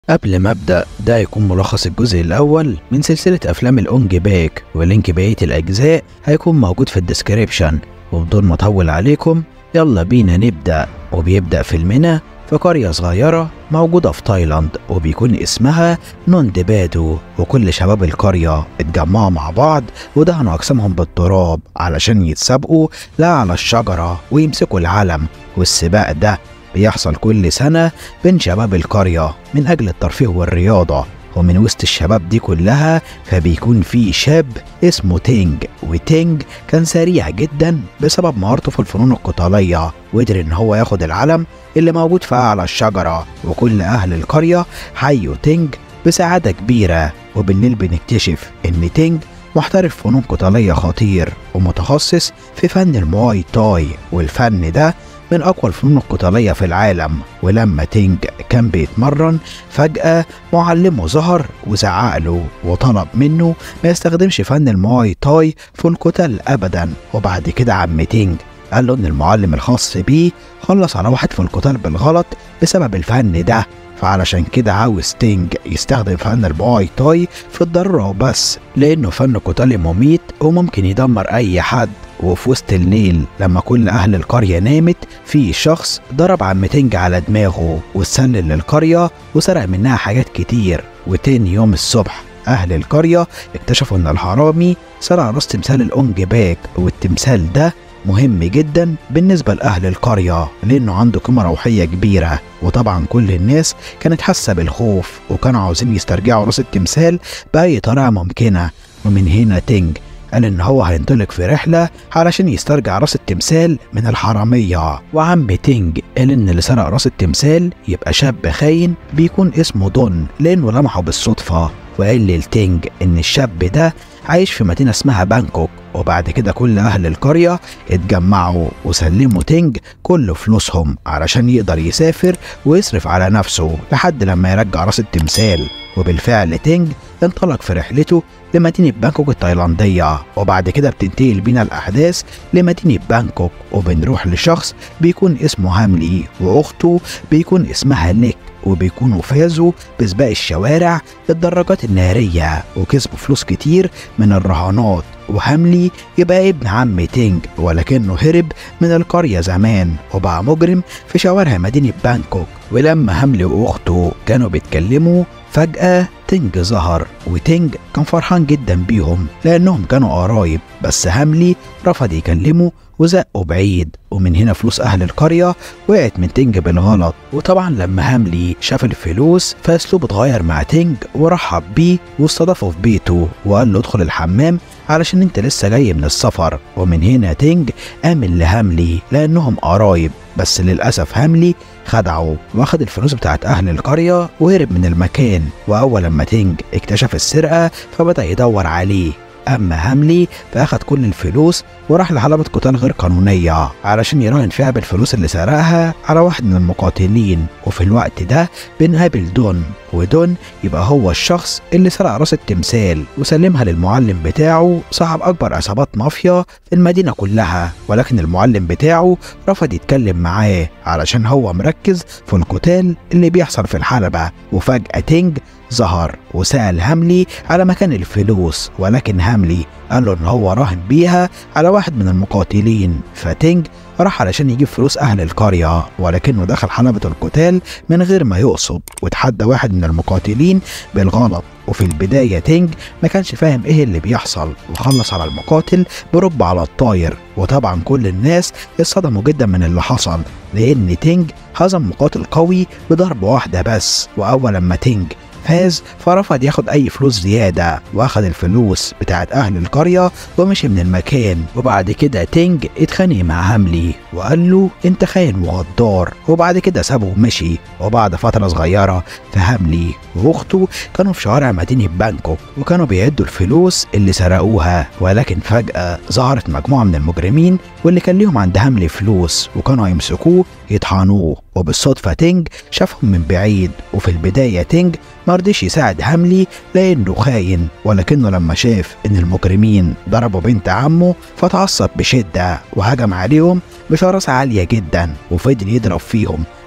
قبل ما ابدا ده هيكون ملخص الجزء الاول من سلسله افلام الاونج باك ولينك بقيه الاجزاء هيكون موجود في الديسكريبشن وبدون ما اطول عليكم يلا بينا نبدا وبيبدا فيلمنا في قرية صغيرة موجودة في تايلاند وبيكون اسمها نوندبادو وكل شباب القرية اتجمعوا مع بعض ودهنوا أجسامهم بالتراب علشان يتسابقوا لا على الشجرة ويمسكوا العلم والسباق ده بيحصل كل سنة بين شباب القرية من أجل الترفيه والرياضة ومن وسط الشباب دي كلها فبيكون في شاب اسمه تينج وتينج كان سريع جدا بسبب مهارته في الفنون القتالية وقدر ان هو ياخد العلم اللي موجود في اعلى الشجرة وكل اهل القرية حيوا تينج بسعادة كبيرة وبالليل بنكتشف ان تينج محترف فنون قتالية خطير ومتخصص في فن المواي تاي والفن ده من أقوى الفنون القتالية في العالم ولما تينج كان بيتمرن فجأة معلمه ظهر وزعق له وطلب منه ما يستخدمش فن المواي تاي في القتال أبدا وبعد كده عم تينج قال له إن المعلم الخاص بيه خلص على واحد في القتال بالغلط بسبب الفن ده فعلشان كده عاوز تينج يستخدم فن المواي تاي في الضرورة وبس لأنه فن قتالي مميت وممكن يدمر أي حد وفي وسط الليل لما كل أهل القرية نامت في شخص ضرب عم تنج على دماغه واتسلل للقرية وسرق منها حاجات كتير وتاني يوم الصبح أهل القرية اكتشفوا إن الحرامي سرق راس تمثال الأونج باك والتمثال ده مهم جدا بالنسبة لأهل القرية لأنه عنده قيمة روحية كبيرة وطبعا كل الناس كانت حاسة بالخوف وكانوا عاوزين يسترجعوا راس التمثال بأي طريقة ممكنة ومن هنا تينج قال ان هو هينطلق في رحله علشان يسترجع راس التمثال من الحراميه وعم تينج قال ان اللي سرق راس التمثال يبقى شاب خاين بيكون اسمه دون لانه لمحه بالصدفه وقال للتينج ان الشاب ده عايش في مدينه اسمها بانكوك وبعد كده كل اهل القريه اتجمعوا وسلموا تينج كل فلوسهم علشان يقدر يسافر ويصرف على نفسه لحد لما يرجع راس التمثال وبالفعل تينج انطلق في رحلته لمدينة بانكوك التايلاندية وبعد كده بتنتقل بينا الأحداث لمدينة بانكوك وبنروح لشخص بيكون اسمه هاملي وأخته بيكون اسمها نيك وبيكونوا فازوا بسباق الشوارع للدراجات النارية وكسبوا فلوس كتير من الرهانات وهاملي يبقى ابن عم تينج ولكنه هرب من القرية زمان وبقى مجرم في شوارع مدينة بانكوك ولما هاملي وأخته كانوا بيتكلموا فجأة تينج ظهر وتينج كان فرحان جدا بيهم لأنهم كانوا قرايب بس هاملي رفض يكلمه وزقه بعيد ومن هنا فلوس أهل القرية وقعت من تينج بالغلط وطبعا لما هاملي شاف الفلوس فأسلوبه اتغير مع تينج ورحب بيه واستضافه في بيته وقال له ادخل الحمام علشان انت لسه جاي من السفر ومن هنا تينج آمن لهاملي لأنهم قرايب بس للأسف هاملي خدعه واخد الفلوس بتاعت أهل القرية وهرب من المكان وأول لما تينج اكتشف السرقة فبدأ يدور عليه أما هاملي فأخد كل الفلوس وراح لحلبة قتال غير قانونية علشان يراهن فيها بالفلوس اللي سرقها على واحد من المقاتلين وفي الوقت ده بنقابل دون ودون يبقى هو الشخص اللي سرق راس التمثال وسلمها للمعلم بتاعه صاحب أكبر عصابات مافيا في المدينة كلها ولكن المعلم بتاعه رفض يتكلم معاه علشان هو مركز في القتال اللي بيحصل في الحلبة وفجأة تينج ظهر وسأل هاملي على مكان الفلوس ولكن هاملي قال له ان هو راهن بيها على واحد من المقاتلين فتينج راح علشان يجيب فلوس أهل القرية ولكنه دخل حلبة القتال من غير ما يقصد وتحدى واحد من المقاتلين بالغلط وفي البداية تينج ما كانش فاهم ايه اللي بيحصل وخلص على المقاتل برب على الطاير وطبعا كل الناس اتصدموا جدا من اللي حصل لأن تينج هزم مقاتل قوي بضربة واحدة بس وأول لما تينج فاز فرفض ياخد اي فلوس زيادة واخد الفلوس بتاعت اهل القرية ومشي من المكان وبعد كده تينج اتخانق مع هاملي وقال له انت خاين وغدار وبعد كده سابه ومشي وبعد فترة صغيرة فهاملي واخته كانوا في شوارع مدينة بانكوك وكانوا بيعدوا الفلوس اللي سرقوها ولكن فجأة ظهرت مجموعة من المجرمين واللي كان ليهم عند هاملي فلوس وكانوا هيمسكوه يطحنوه وبالصدفة تينج شافهم من بعيد وفي البداية تينج مرضيش يساعد هاملي لأنه خاين ولكنه لما شاف إن المجرمين ضربوا بنت عمه فتعصب بشدة وهجم عليهم بشراسة عالية جدا وفضل يضرب فيهم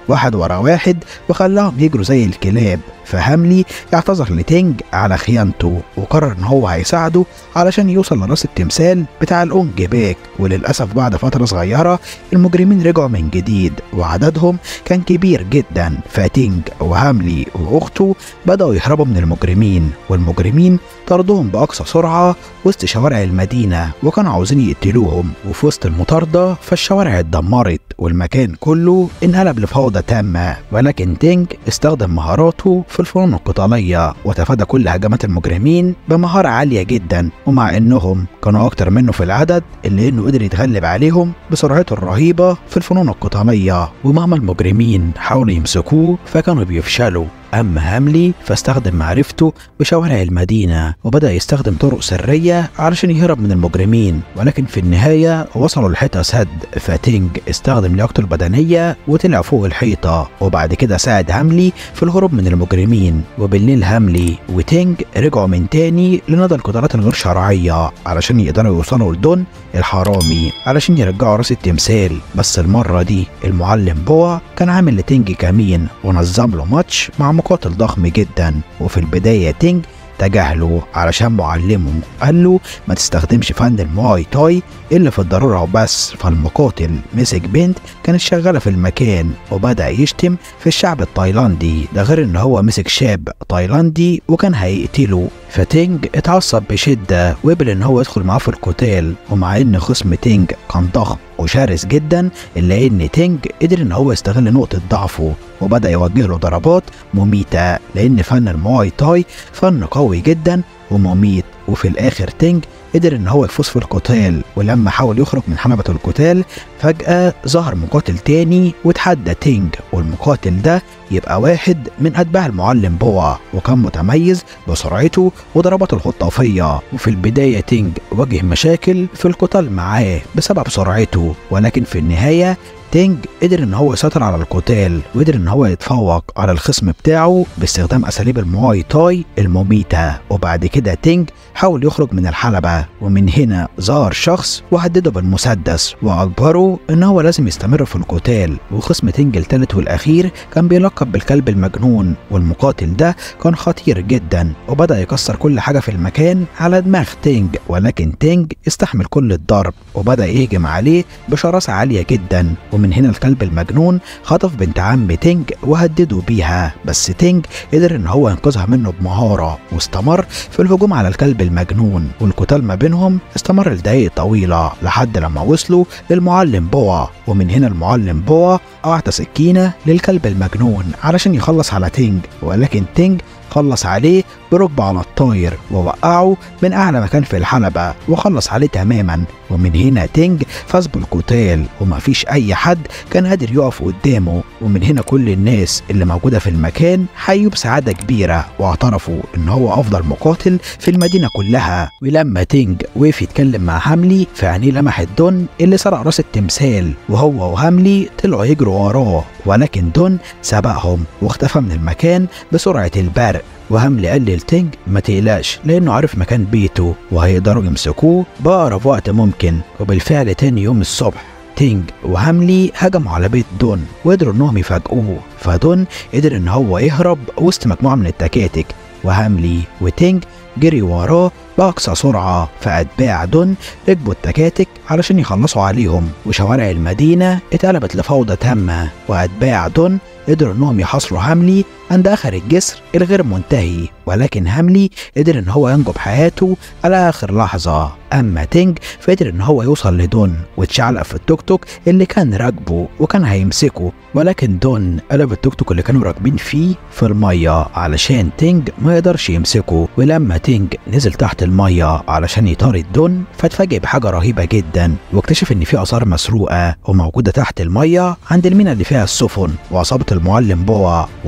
واحد ورا واحد وخلاهم يجروا زي الكلاب فهاملي اعتذر لتينج على خيانته وقرر ان هو هيساعده علشان يوصل لراس التمثال بتاع الاونج باك وللاسف بعد فتره صغيره المجرمين رجعوا من جديد وعددهم كان كبير جدا فتينج وهاملي واخته بداوا يهربوا من المجرمين والمجرمين طردوهم باقصى سرعه وسط شوارع المدينه وكانوا عاوزين يقتلوهم وفي وسط المطارده فالشوارع اتدمرت والمكان كله انقلب لفوضى تامه ولكن تينج استخدم مهاراته في الفنون القتاليه وتفادى كل هجمات المجرمين بمهاره عاليه جدا ومع انهم كانوا اكتر منه في العدد الا انه قدر يتغلب عليهم بسرعته الرهيبه في الفنون القتاليه ومهما المجرمين حاولوا يمسكوه فكانوا بيفشلوا أما هاملي فاستخدم معرفته بشوارع المدينة وبدأ يستخدم طرق سرية علشان يهرب من المجرمين ولكن في النهاية وصلوا لحيطة سد فتينج استخدم لياقته البدنية وطلع فوق الحيطة وبعد كده ساعد هاملي في الهروب من المجرمين وبالليل هاملي وتينج رجعوا من تاني لنادى القدرات الغير شرعية علشان يقدروا يوصلوا لدون الحرامي علشان يرجعوا راس التمثال بس المرة دي المعلم بوا كان عامل لتينج كمين ونظم له ماتش مع مقاتل ضخم جدا وفي البداية تينج تجاهله علشان معلمه قال له ما تستخدمش فن المواي تاي الا في الضروره وبس فالمقاتل مسك بنت كانت شغاله في المكان وبدا يشتم في الشعب التايلاندي ده غير ان هو مسك شاب تايلاندي وكان هيقتله فتينج اتعصب بشده وقبل ان هو يدخل معاه في القتال ومع ان خصم تينج كان ضخم وشرس جدا الا ان تينج قدر ان هو يستغل نقطه ضعفه وبدا يوجه له ضربات مميته لان فن المواي تاي فن قوي جدا ومميت وفي الاخر تينج قدر ان هو يفوز في القتال ولما حاول يخرج من حلبة القتال فجأة ظهر مقاتل تاني وتحدى تينج والمقاتل ده يبقى واحد من أتباع المعلم بوا وكان متميز بسرعته وضرباته الخطافية وفي البداية تينج واجه مشاكل في القتال معاه بسبب سرعته ولكن في النهاية تينج قدر ان هو يسيطر على القتال وقدر ان هو يتفوق على الخصم بتاعه باستخدام اساليب المواي تاي المميته وبعد كده تينج حاول يخرج من الحلبه ومن هنا ظهر شخص وهدده بالمسدس واجبره ان هو لازم يستمر في القتال وخصم تينج الثالث والاخير كان بيلقب بالكلب المجنون والمقاتل ده كان خطير جدا وبدا يكسر كل حاجه في المكان على دماغ تينج ولكن تينج استحمل كل الضرب وبدا يهجم عليه بشراسه عاليه جدا ومن هنا الكلب المجنون خطف بنت عم تينج وهدده بيها بس تينج قدر ان هو ينقذها منه بمهارة واستمر في الهجوم على الكلب المجنون والقتال ما بينهم استمر لدقايق طويلة لحد لما وصلوا للمعلم بوا ومن هنا المعلم بوا أعطى سكينة للكلب المجنون علشان يخلص على تينج ولكن تينج خلص عليه بركبه على الطاير ووقعه من أعلى مكان في الحلبة وخلص عليه تماما ومن هنا تينج فاز بالقتال ومفيش أي حد كان قادر يقف قدامه ومن هنا كل الناس اللي موجودة في المكان حيوا بسعادة كبيرة واعترفوا إن هو أفضل مقاتل في المدينة كلها ولما تينج وقف يتكلم مع هاملي في عينيه لمح دون اللي سرق راس التمثال وهو وهاملي طلعوا يجروا وراه ولكن دون سبقهم واختفى من المكان بسرعة البرق وهاملي قال لتينج ما تقلقش لانه عارف مكان بيته وهيقدروا يمسكوه بأقرب وقت ممكن وبالفعل تاني يوم الصبح تينج وهاملي هجموا على بيت دون وقدروا انهم يفاجئوه فدون قدر ان هو يهرب وسط مجموعه من التكاتك وهاملي وتينج جري وراه بأقصى سرعة فأتباع دون ركبوا التكاتك علشان يخلصوا عليهم وشوارع المدينة اتقلبت لفوضى تامة وأتباع دون قدروا انهم يحاصروا هاملي عند اخر الجسر الغير منتهي ولكن هاملي قدر ان هو ينجو بحياته على اخر لحظه اما تينج فقدر ان هو يوصل لدون واتشعلق في التوك توك اللي كان راكبه وكان هيمسكه ولكن دون قلب التوك توك اللي كانوا راكبين فيه في الميه علشان تينج ما يقدرش يمسكه ولما تينج نزل تحت الميه علشان يطارد دون فاتفاجئ بحاجه رهيبه جدا واكتشف ان في اثار مسروقه وموجوده تحت الميه عند المينا اللي فيها السفن وعصابه المعلم بوا ودون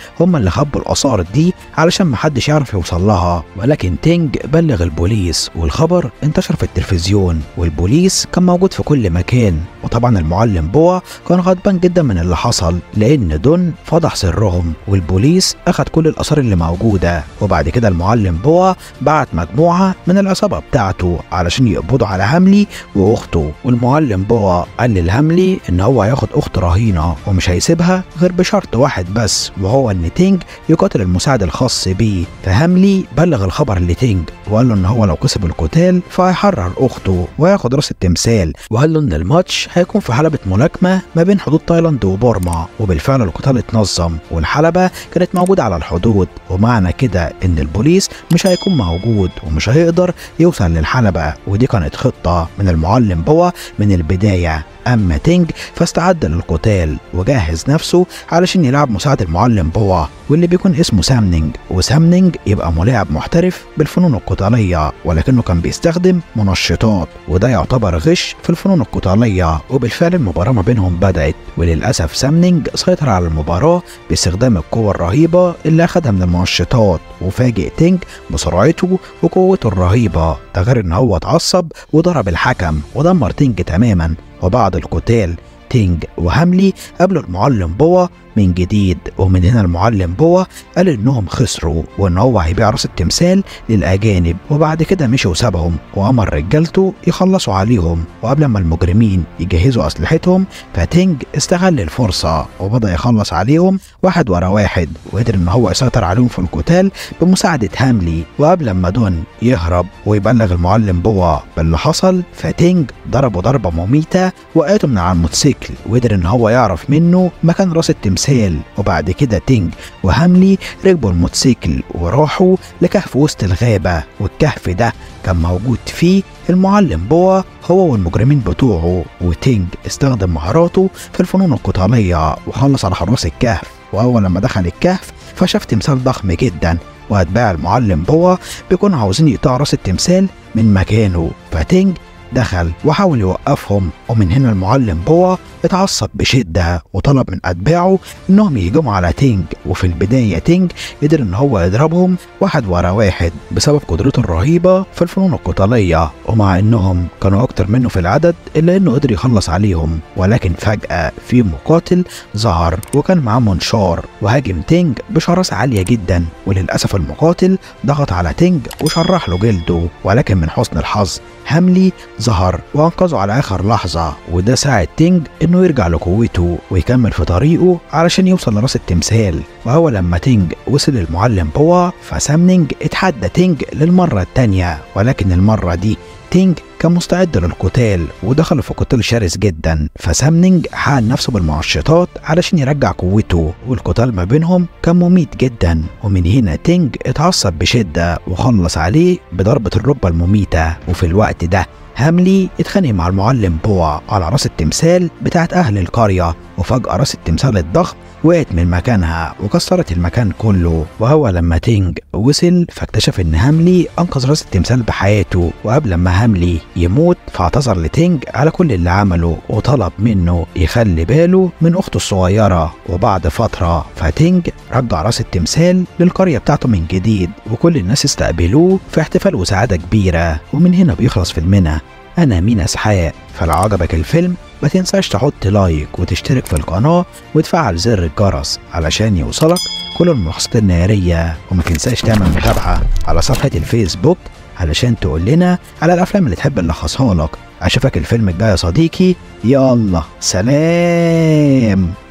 هم اللي خبوا الآثار دي علشان محدش يعرف يوصل لها ولكن تينج بلغ البوليس والخبر انتشر في التلفزيون والبوليس كان موجود في كل مكان وطبعا المعلم بوا كان غضبان جدا من اللي حصل لأن دون فضح سرهم والبوليس أخد كل الآثار اللي موجودة وبعد كده المعلم بوا بعت مجموعة من العصابة بتاعته علشان يقبضوا على هملي وأخته والمعلم بوا قال للهملي إن هو هياخد أخت رهينة ومش هيسيبها غير بشرط واحد بس وهو إن تينج يقاتل المساعد الخاص بيه فهملي بلغ الخبر لتينج وقال له إن هو لو كسب القتال فهيحرر أخته وياخد راس التمثال وقال له إن الماتش هيكون في حلبة ملاكمة ما بين حدود تايلاند وبورما وبالفعل القتال اتنظم والحلبة كانت موجودة على الحدود ومعنى كده إن البوليس مش هيكون موجود ومش هيقدر يوصل للحلبة ودي كانت خطة من المعلم بوا من البداية أما تينج فاستعد للقتال وجهز نفسه علشان يلعب مساعد المعلم بوا واللي بيكون اسمه سامنينج وسامنينج يبقى ملاعب محترف بالفنون القتالية ولكنه كان بيستخدم منشطات وده يعتبر غش في الفنون القتالية وبالفعل المباراة ما بينهم بدأت وللأسف سامنينج سيطر على المباراة باستخدام القوة الرهيبة اللي أخدها من المنشطات وفاجئ تينج بسرعته وقوته الرهيبة ده غير إن هو اتعصب وضرب الحكم ودمر تينج تماما وبعد القتال تينج وهاملي قابلوا المعلم بوا من جديد ومن هنا المعلم بوا قال انهم خسروا وان هو هيبيع راس التمثال للاجانب وبعد كده مشي وسابهم وامر رجالته يخلصوا عليهم وقبل ما المجرمين يجهزوا اسلحتهم فتينج استغل الفرصه وبدا يخلص عليهم واحد ورا واحد وقدر ان هو يسيطر عليهم في القتال بمساعده هاملي وقبل ما دون يهرب ويبلغ المعلم بوا باللي حصل فتينج ضربه ضربه مميته وقعته من على الموتوسيكل وقدر ان هو يعرف منه مكان راس التمثال وبعد كده تينج وهاملي ركبوا الموتوسيكل وراحوا لكهف وسط الغابه والكهف ده كان موجود فيه المعلم بوا هو والمجرمين بتوعه وتينج استخدم مهاراته في الفنون القتالية وخلص على حراس الكهف وأول لما دخل الكهف فشاف تمثال ضخم جدا وأتباع المعلم بوا بيكونوا عاوزين يقطعوا راس التمثال من مكانه فتينج دخل وحاول يوقفهم ومن هنا المعلم بوا اتعصب بشدة وطلب من أتباعه إنهم يهجموا على تينج وفي البداية تينج قدر إن هو يضربهم واحد ورا واحد بسبب قدرته الرهيبة في الفنون القتالية ومع إنهم كانوا أكتر منه في العدد إلا إنه قدر يخلص عليهم ولكن فجأة في مقاتل ظهر وكان معاه منشار وهاجم تينج بشراسة عالية جدا وللأسف المقاتل ضغط على تينج وشرح له جلده ولكن من حسن الحظ هاملي ظهر وانقذه على اخر لحظه وده ساعد تينج انه يرجع لقوته ويكمل في طريقه علشان يوصل لراس التمثال وهو لما تينج وصل المعلم بوا فسامنينج اتحدى تينج للمره التانيه ولكن المره دي تينج كان مستعد للقتال ودخل في قتال شرس جدا فسامنينج حقن نفسه بالمعشطات علشان يرجع قوته والقتال ما بينهم كان مميت جدا ومن هنا تينج اتعصب بشدة وخلص عليه بضربة الركبة المميتة وفي الوقت ده هاملي اتخانق مع المعلم بوا على راس التمثال بتاعت أهل القرية وفجأة راس التمثال الضخم وقعت من مكانها وكسرت المكان كله وهو لما تينج وصل فاكتشف ان هاملي انقذ راس التمثال بحياته وقبل ما هاملي يموت فاعتذر لتينج على كل اللي عمله وطلب منه يخلي باله من اخته الصغيره وبعد فتره فتينج رجع راس التمثال للقريه بتاعته من جديد وكل الناس استقبلوه في احتفال وسعاده كبيره ومن هنا بيخلص فيلمنا انا مينا اسحاق فلو عجبك الفيلم ما تنساش تحط لايك وتشترك في القناة وتفعل زر الجرس علشان يوصلك كل الملخصات النهارية وما تنساش تعمل متابعة على صفحة الفيسبوك علشان تقول لنا على الأفلام اللي تحب نلخصها لك أشوفك الفيلم الجاي يا صديقي يلا سلام